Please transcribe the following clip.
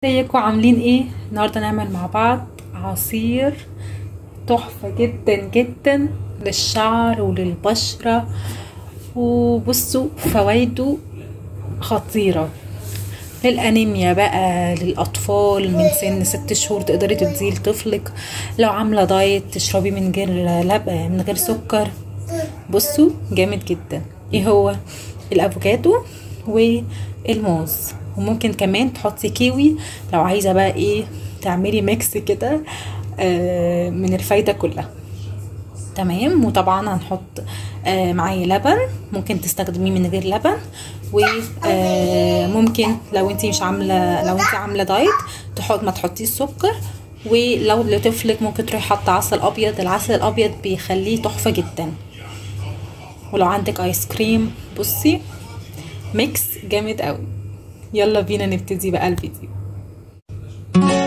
ازيكم عاملين ايه النهارده نعمل مع بعض عصير تحفة جدا جدا للشعر وللبشرة وبصوا فوائده خطيرة للأنيميا بقى للأطفال من سن ست شهور تقدري تديه لطفلك لو عاملة دايت تشربي من غير لب من غير سكر بصوا جامد جدا ايه هو الافوكادو والموز وممكن كمان تحطي كيوي لو عايزه بقى ايه تعملي ميكس كده آه من الفايده كلها تمام وطبعا هنحط آه معايا لبن ممكن تستخدميه من غير لبن وممكن لو انت مش عامله لو انت عامله دايت تحط ما تحطيش سكر ولو لطفلك ممكن تروحي حاطه عسل ابيض العسل الابيض بيخليه تحفه جدا ولو عندك ايس كريم بصي ميكس جامد قوي يلا بينا نبتدي بقى الفيديو